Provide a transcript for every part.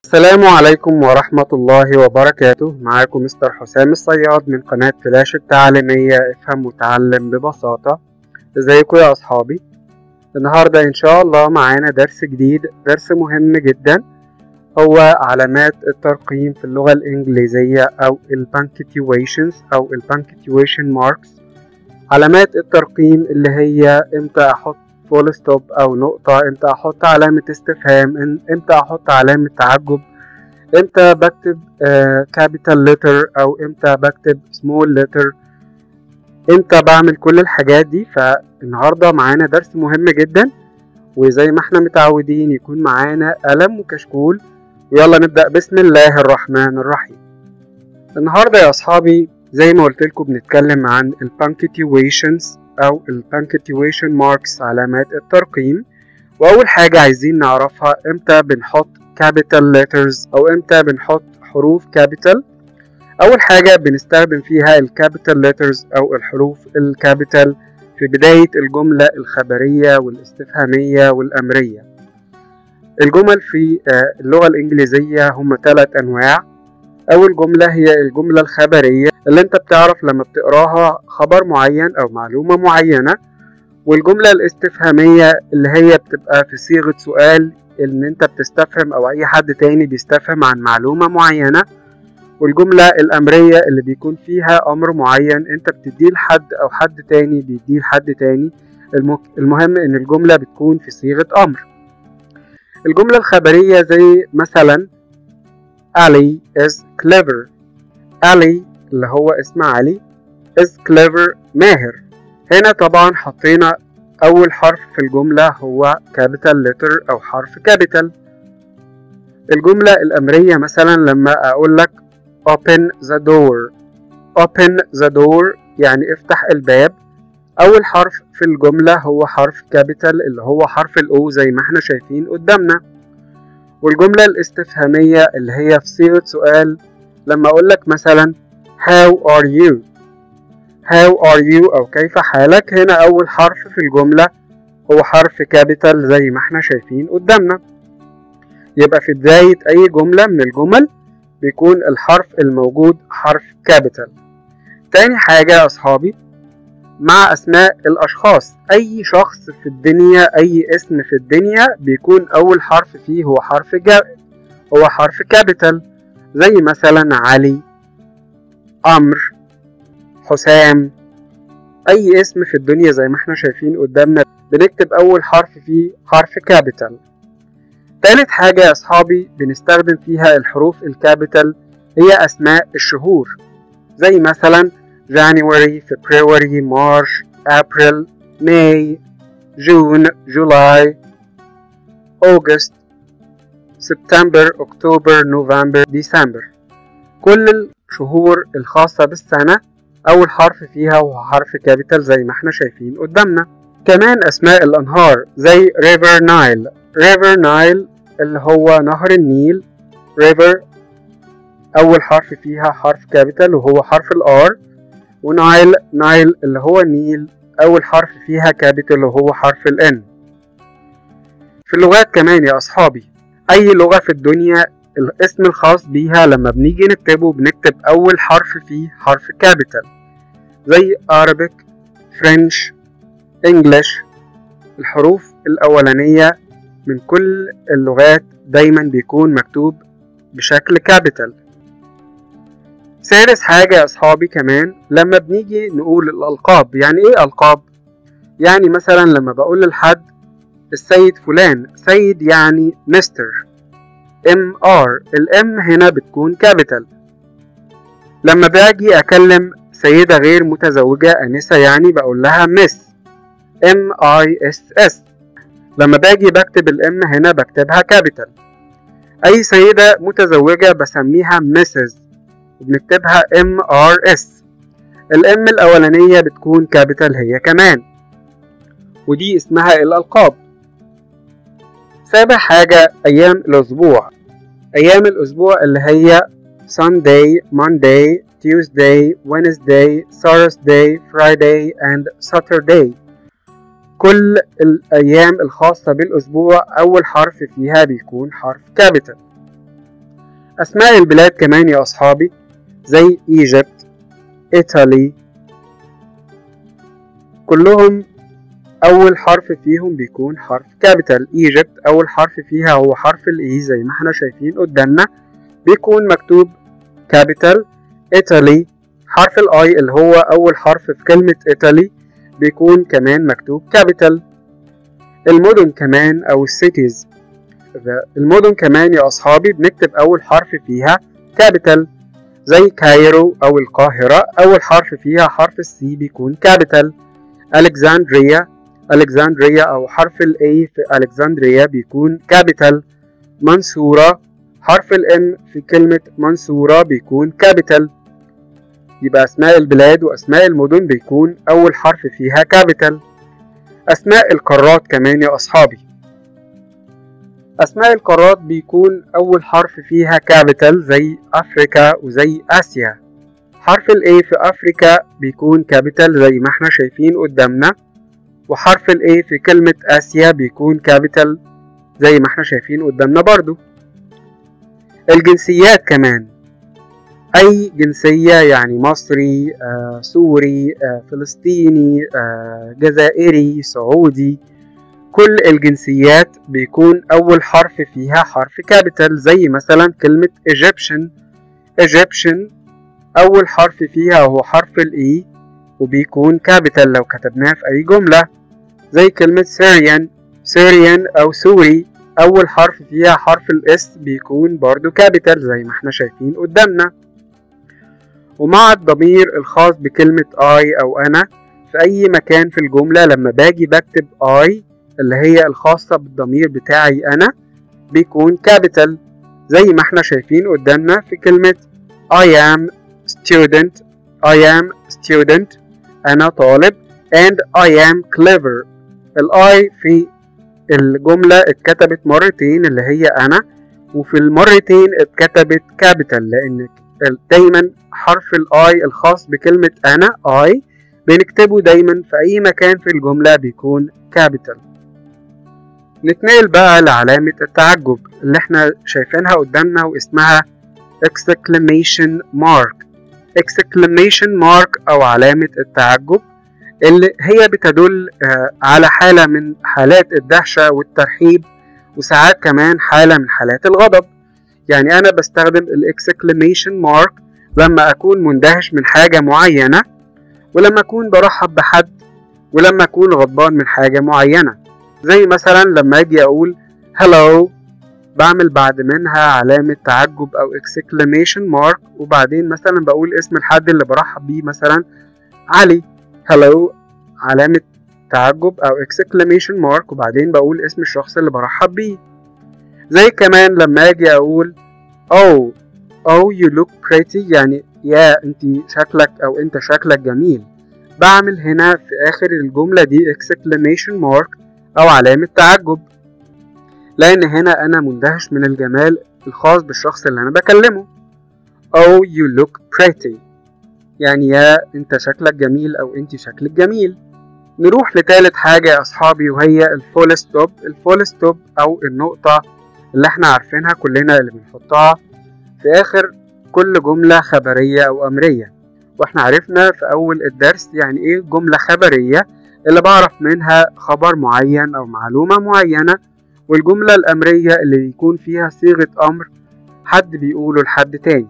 السلام عليكم ورحمة الله وبركاته معاكم مستر حسام الصياد من قناة فلاش التعليمية افهم وتعلم ببساطة ازيكم يا اصحابي النهاردة ان شاء الله معانا درس جديد درس مهم جدا هو علامات الترقيم في اللغة الانجليزية او ال punctuations او ال punctuation marks علامات الترقيم اللي هي امتى احط فول ستوب او نقطة امتى احط علامة استفهام امتى احط علامة تعجب امتى بكتب كابيتال uh, لتر او امتى بكتب سمول لتر امتى بعمل كل الحاجات دي فالنهاردة معانا درس مهم جدا وزي ما احنا متعودين يكون معانا قلم وكشكول ويلا نبدأ بسم الله الرحمن الرحيم النهاردة يا اصحابي زي ما قلت لكم بنتكلم عن ال punctuations أو ال punctuation marks علامات الترقيم وأول حاجة عايزين نعرفها إمتى بنحط capital letters أو إمتى بنحط حروف capital أول حاجة بنستخدم فيها ال capital letters أو الحروف الكابيتال في بداية الجملة الخبرية والاستفهامية والأمرية الجمل في اللغة الإنجليزية هم ثلاث أنواع أول جملة هي الجملة الخبرية اللي أنت بتعرف لما بتقراها خبر معين أو معلومة معينة والجملة الاستفهامية اللي هي بتبقى في صيغة سؤال إن أنت بتستفهم أو أي حد تاني بيستفهم عن معلومة معينة والجملة الأمرية اللي بيكون فيها أمر معين أنت بتديه لحد أو حد تاني بيديه لحد تاني المهم إن الجملة بتكون في صيغة أمر الجملة الخبرية زي مثلا علي is clever علي اللي هو اسم علي is clever ماهر هنا طبعا حطينا أول حرف في الجملة هو capital letter أو حرف capital الجملة الأمرية مثلا لما أقول لك open the door open the door يعني افتح الباب أول حرف في الجملة هو حرف capital اللي هو حرف الأو زي ما احنا شايفين قدامنا والجملة الاستفهامية اللي هي في صيغة سؤال لما أقول لك مثلا How are you؟ How are you أو كيف حالك هنا أول حرف في الجملة هو حرف كابيتال زي ما احنا شايفين قدامنا يبقى في بداية أي جملة من الجمل بيكون الحرف الموجود حرف كابيتال تاني حاجة يا أصحابي مع أسماء الأشخاص أي شخص في الدنيا أي اسم في الدنيا بيكون أول حرف فيه هو حرف جا هو حرف كابيتال زي مثلا علي أمر حسام أي اسم في الدنيا زي ما احنا شايفين قدامنا بنكتب أول حرف فيه حرف كابيتال تالت حاجة يا أصحابي بنستخدم فيها الحروف الكابيتال هي أسماء الشهور زي مثلا January, February, March, April, May, June, July, August, September, October, November, December كل الشهور الخاصة بالسنة أول حرف فيها هو حرف كابيتال زي ما احنا شايفين قدامنا كمان أسماء الأنهار زي River Nile River Nile اللي هو نهر النيل River أول حرف فيها حرف كابيتال وهو حرف الآر ونايل نايل اللي هو النيل أول حرف فيها كابيتال وهو حرف الإن في اللغات كمان يا أصحابي أي لغة في الدنيا الاسم الخاص بيها لما بنيجي نكتبه بنكتب أول حرف فيه حرف كابيتال زي Arabic French English الحروف الأولانية من كل اللغات دايما بيكون مكتوب بشكل كابيتال ثالث حاجة يا أصحابي كمان لما بنيجي نقول الألقاب يعني إيه ألقاب؟ يعني مثلا لما بقول لحد السيد فلان سيد يعني مستر ام ار الام هنا بتكون كابيتال لما باجي أكلم سيدة غير متزوجة أنسة يعني بقول لها مس ام اي اس اس لما باجي بكتب الام هنا بكتبها كابيتال أي سيدة متزوجة بسميها مسز وبنكتبها ام ار اس الام الاولانيه بتكون كابيتال هي كمان ودي اسمها الالقاب سابع حاجه ايام الاسبوع ايام الاسبوع اللي هي Sunday, Monday, Tuesday, Wednesday, Thursday, Friday and Saturday كل الأيام الخاصة بالأسبوع أول حرف فيها بيكون حرف كابيتال أسماء البلاد كمان يا أصحابي زي إيجيبت إيطالي كلهم أول حرف فيهم بيكون حرف كابيتال إيجيبت أول حرف فيها هو حرف الإي زي ما احنا شايفين قدامنا بيكون مكتوب كابيتال إيطالي حرف الآي اللي هو أول حرف في كلمة إيطالي بيكون كمان مكتوب كابيتال المدن كمان أو السيتيز المدن كمان يا أصحابي بنكتب أول حرف فيها كابيتال زي كايرو أو القاهرة أول حرف فيها حرف السي بيكون كابيتال ألكسندريا ألكسندريا أو حرف ال A في ألكسندريا بيكون كابيتال منصورة حرف ال M في كلمة منصورة بيكون كابيتال يبقى أسماء البلاد وأسماء المدن بيكون أول حرف فيها كابيتال أسماء القارات كمان يا أصحابي أسماء القارات بيكون أول حرف فيها كابيتال زي أفريكا وزي آسيا حرف ال A في أفريكا بيكون كابيتال زي ما احنا شايفين قدامنا وحرف ال A في كلمة آسيا بيكون كابيتال زي ما احنا شايفين قدامنا برضو الجنسيات كمان أي جنسية يعني مصري آه، سوري آه، فلسطيني آه، جزائري سعودي كل الجنسيات بيكون أول حرف فيها حرف كابيتال زي مثلا كلمة Egyptian Egyptian أول حرف فيها هو حرف الإي وبيكون كابيتال لو كتبناه في أي جملة زي كلمة Syrian Syrian أو سوري أول حرف فيها حرف الإس بيكون برضو كابيتال زي ما احنا شايفين قدامنا ومع الضمير الخاص بكلمة I أو أنا في أي مكان في الجملة لما باجي بكتب I اللي هي الخاصة بالضمير بتاعي أنا بيكون كابيتال زي ما احنا شايفين قدامنا في كلمة I am student I am student أنا طالب and I am clever الآي في الجملة اتكتبت مرتين اللي هي أنا وفي المرتين اتكتبت كابيتال لأن دايما حرف الاي الخاص بكلمة أنا I بنكتبه دايما في أي مكان في الجملة بيكون كابيتال نتنقل بقى لعلامة التعجب اللي احنا شايفينها قدامنا واسمها exclamation mark exclamation mark أو علامة التعجب اللي هي بتدل آه، على حالة من حالات الدهشة والترحيب وساعات كمان حالة من حالات الغضب يعني أنا بستخدم الاكسكليميشن مارك لما أكون مندهش من حاجة معينة ولما أكون برحب بحد ولما أكون غضبان من حاجة معينة زي مثلا لما أجي أقول hello بعمل بعد منها علامة تعجب أو exclamation mark وبعدين مثلا بقول اسم الحد اللي برحب بيه مثلا علي hello علامة تعجب أو exclamation mark وبعدين بقول اسم الشخص اللي برحب بيه زي كمان لما أجي أقول oh oh you look pretty يعني يا انت شكلك أو انت شكلك جميل بعمل هنا في آخر الجملة دي exclamation mark أو علامة تعجب لأن هنا أنا مندهش من الجمال الخاص بالشخص اللي أنا بكلمه Oh you look pretty يعني يا أنت شكلك جميل أو أنت شكلك جميل نروح لتالت حاجة يا أصحابي وهي الفول ستوب الفول ستوب أو النقطة اللي احنا عارفينها كلنا اللي بنحطها في آخر كل جملة خبرية أو أمرية واحنا عرفنا في أول الدرس يعني إيه جملة خبرية اللي بعرف منها خبر معين أو معلومة معينة والجملة الأمرية اللي يكون فيها صيغة أمر حد بيقوله لحد تاني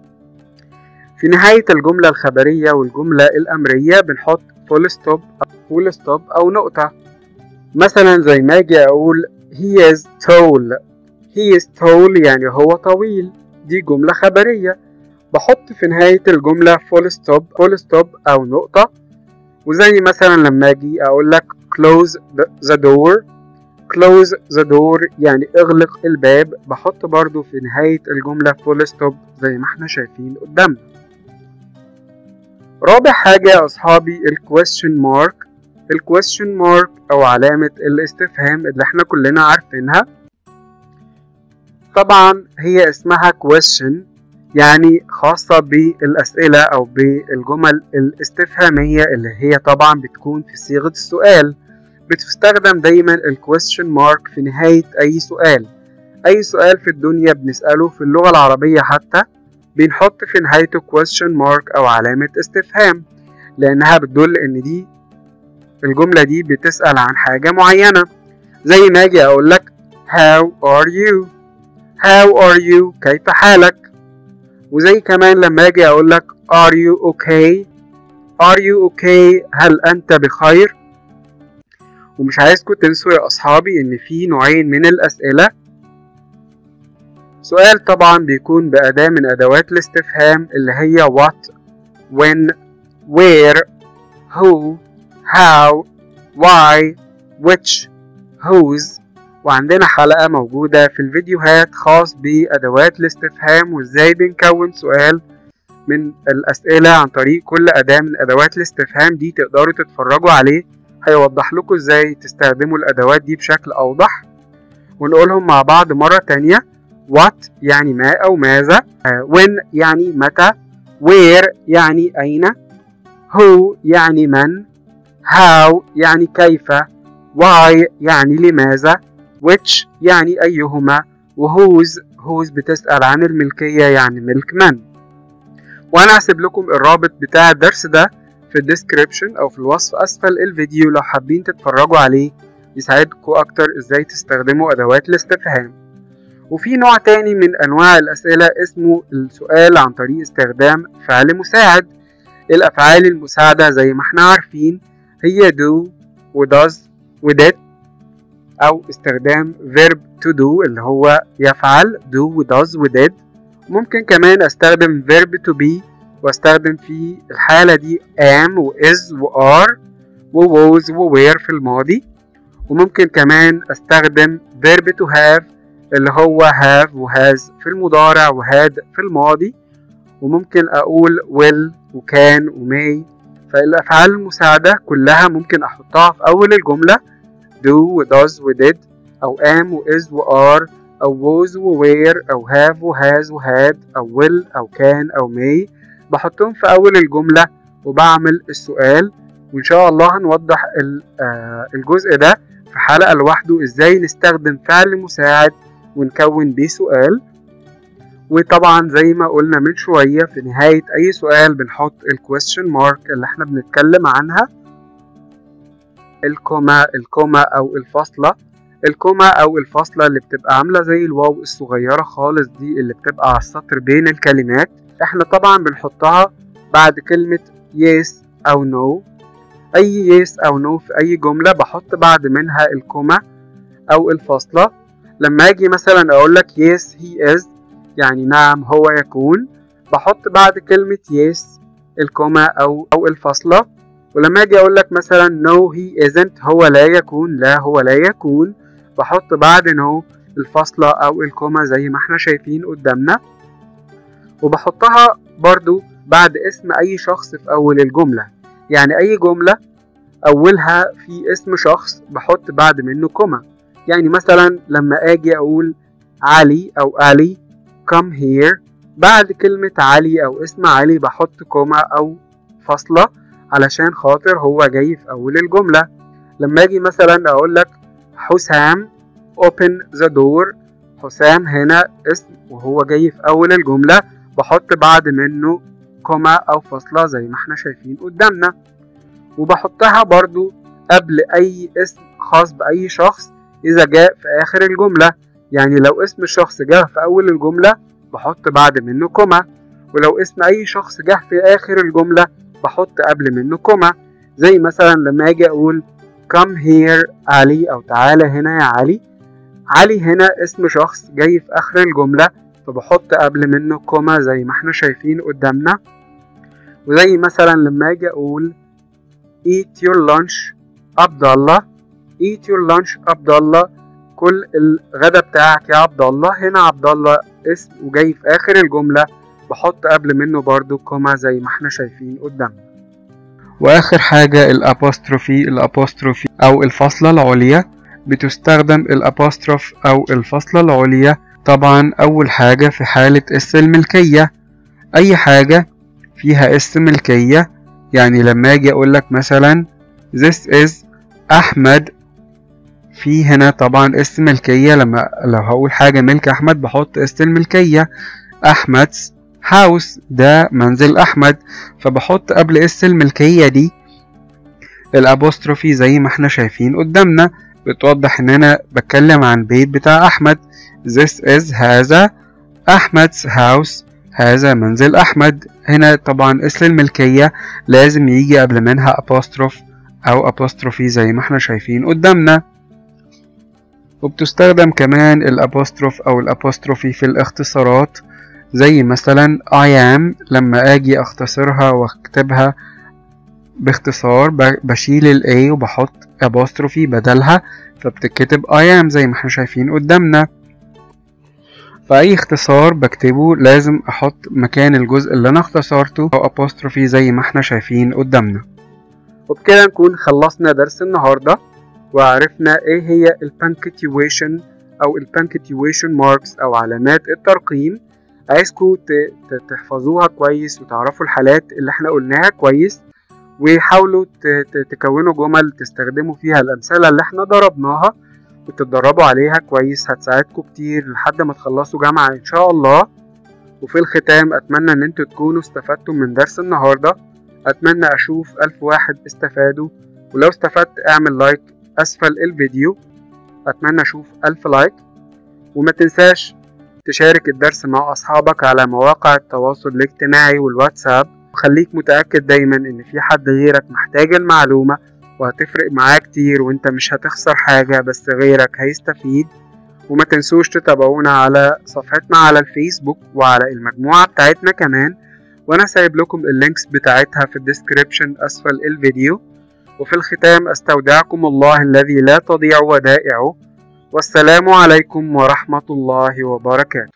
في نهاية الجملة الخبرية والجملة الأمرية بنحط فول ستوب أو فول ستوب أو نقطة مثلا زي ما أجي أقول he is tall he is tall يعني هو طويل دي جملة خبرية بحط في نهاية الجملة فول ستوب فول ستوب أو نقطة وزي مثلا لما أجي أقول لك close the door close the door يعني اغلق الباب بحط برضو في نهاية الجملة فول ستوب زي ما احنا شايفين قدامنا رابع حاجة يا أصحابي ال question mark ال question mark أو علامة الاستفهام اللي احنا كلنا عارفينها طبعا هي اسمها question يعني خاصة بالأسئلة أو بالجمل الاستفهامية اللي هي طبعا بتكون في صيغة السؤال بتستخدم دايما ال question mark في نهاية أي سؤال أي سؤال في الدنيا بنسأله في اللغة العربية حتى بنحط في نهايته question mark أو علامة استفهام لأنها بتدل إن دي الجملة دي بتسأل عن حاجة معينة زي ما أجي أقول لك how are you how are you كيف حالك وزي كمان لما أجي أقول لك are you okay are you okay هل أنت بخير ومش عايزكم تنسوا يا أصحابي إن في نوعين من الأسئلة سؤال طبعا بيكون بأداة من أدوات الاستفهام اللي هي what when where who how why which whose وعندنا حلقة موجودة في الفيديوهات خاص بأدوات الاستفهام وإزاي بنكون سؤال من الأسئلة عن طريق كل أداة من أدوات الاستفهام دي تقدروا تتفرجوا عليه هيوضح لكم إزاي تستخدموا الأدوات دي بشكل أوضح ونقولهم مع بعض مرة تانية what يعني ما أو ماذا when يعني متى where يعني أين who يعني من how يعني كيف why يعني لماذا which يعني أيهما وwhose whose بتسأل عن الملكية يعني ملك من وأنا هسيب لكم الرابط بتاع الدرس ده في الديسكريبشن أو في الوصف أسفل الفيديو لو حابين تتفرجوا عليه يساعدكم أكتر إزاي تستخدموا أدوات الاستفهام وفي نوع تاني من أنواع الأسئلة اسمه السؤال عن طريق استخدام فعل مساعد الأفعال المساعدة زي ما احنا عارفين هي do و does و did أو استخدام verb to do اللي هو يفعل do و does و did ممكن كمان استخدم verb to be واستخدم في الحالة دي am و is و are و was و were في الماضي وممكن كمان استخدم verb to have اللي هو have و has في المضارع و had في الماضي وممكن أقول will و can و may فالأفعال المساعدة كلها ممكن أحطها في أول الجملة do و does و did أو am و is و are أو was و were أو have و has و had أو will أو can أو may بحطهم في أول الجملة وبعمل السؤال وإن شاء الله هنوضح الجزء ده في حلقة لوحده إزاي نستخدم فعل مساعد ونكون بيه سؤال وطبعا زي ما قلنا من شوية في نهاية أي سؤال بنحط الكويستشن مارك اللي احنا بنتكلم عنها الكوما الكوما أو الفاصلة الكوما أو الفاصلة اللي بتبقى عاملة زي الواو الصغيرة خالص دي اللي بتبقى على السطر بين الكلمات احنا طبعا بنحطها بعد كلمة yes أو no أي yes أو no في أي جملة بحط بعد منها الكوما أو الفاصلة لما أجي مثلا أقول لك yes he is يعني نعم هو يكون بحط بعد كلمة yes الكوما أو أو الفاصلة ولما أجي أقول لك مثلا no he isn't هو لا يكون لا هو لا يكون بحط بعد no الفاصلة أو الكوما زي ما احنا شايفين قدامنا وبحطها برضو بعد اسم أي شخص في أول الجملة يعني أي جملة أولها في اسم شخص بحط بعد منه كوما يعني مثلا لما أجي أقول علي أو علي come here بعد كلمة علي أو اسم علي بحط كوما أو فاصلة علشان خاطر هو جاي في أول الجملة لما أجي مثلا أقول لك حسام open the door حسام هنا اسم وهو جاي في أول الجملة بحط بعد منه كوما أو فاصلة زي ما احنا شايفين قدامنا وبحطها برضو قبل أي اسم خاص بأي شخص إذا جاء في آخر الجملة يعني لو اسم الشخص جه في أول الجملة بحط بعد منه كوما ولو اسم أي شخص جه في آخر الجملة بحط قبل منه كوما زي مثلا لما أجي أقول come here علي أو تعالى هنا يا علي علي هنا اسم شخص جاي في آخر الجملة فبحط قبل منه كوما زي ما احنا شايفين قدامنا وزي مثلا لما أجي أقول eat your lunch عبد الله eat your lunch عبد الله كل الغدا بتاعك يا عبد الله هنا عبد الله اسم وجاي في آخر الجملة بحط قبل منه برضو كوما زي ما احنا شايفين قدامنا وآخر حاجة الأبوستروفي الأبوستروفي أو الفاصلة العليا بتستخدم الأبوستروف أو الفاصلة العليا طبعا أول حاجة في حالة اس الملكية أي حاجة فيها اس ملكية يعني لما أجي أقول لك مثلا this is أحمد في هنا طبعا اسم ملكية لما لو هقول حاجة ملك أحمد بحط اسم الملكية أحمد's هاوس ده منزل أحمد فبحط قبل اسم الملكية دي الأبوستروفي زي ما احنا شايفين قدامنا بتوضح إن أنا بتكلم عن بيت بتاع أحمد This is هذا أحمد's house هذا منزل أحمد هنا طبعا اسم الملكية لازم يجي قبل منها apostrophe أو apostrophe زي ما احنا شايفين قدامنا وبتستخدم كمان الابوستروف أو الابوستروفي في الاختصارات زي مثلا I am لما أجي أختصرها وأكتبها باختصار بشيل ال A وبحط apostrophe بدلها فبتتكتب I am زي ما احنا شايفين قدامنا فأي اختصار بكتبه لازم أحط مكان الجزء اللي أنا اختصرته أو apostrophe زي ما احنا شايفين قدامنا وبكده نكون خلصنا درس النهاردة وعرفنا ايه هي البانكتيويشن أو البانكتيويشن ماركس أو علامات الترقيم عايزكم تحفظوها كويس وتعرفوا الحالات اللي احنا قلناها كويس وحاولوا تكونوا جمل تستخدموا فيها الأمثلة اللي احنا ضربناها وتتدربوا عليها كويس هتساعدكم كتير لحد ما تخلصوا جامعة إن شاء الله وفي الختام أتمنى إن انتوا تكونوا استفدتوا من درس النهاردة أتمنى أشوف ألف واحد استفادوا ولو استفدت اعمل لايك أسفل الفيديو أتمنى أشوف ألف لايك وما تنساش تشارك الدرس مع أصحابك على مواقع التواصل الاجتماعي والواتساب وخليك متأكد دايما إن في حد غيرك محتاج المعلومة وهتفرق معاه كتير وانت مش هتخسر حاجة بس غيرك هيستفيد وما تنسوش تتابعونا على صفحتنا على الفيسبوك وعلى المجموعة بتاعتنا كمان وانا سايب لكم اللينكس بتاعتها في الديسكريبشن اسفل الفيديو وفي الختام استودعكم الله الذي لا تضيع ودائعه والسلام عليكم ورحمة الله وبركاته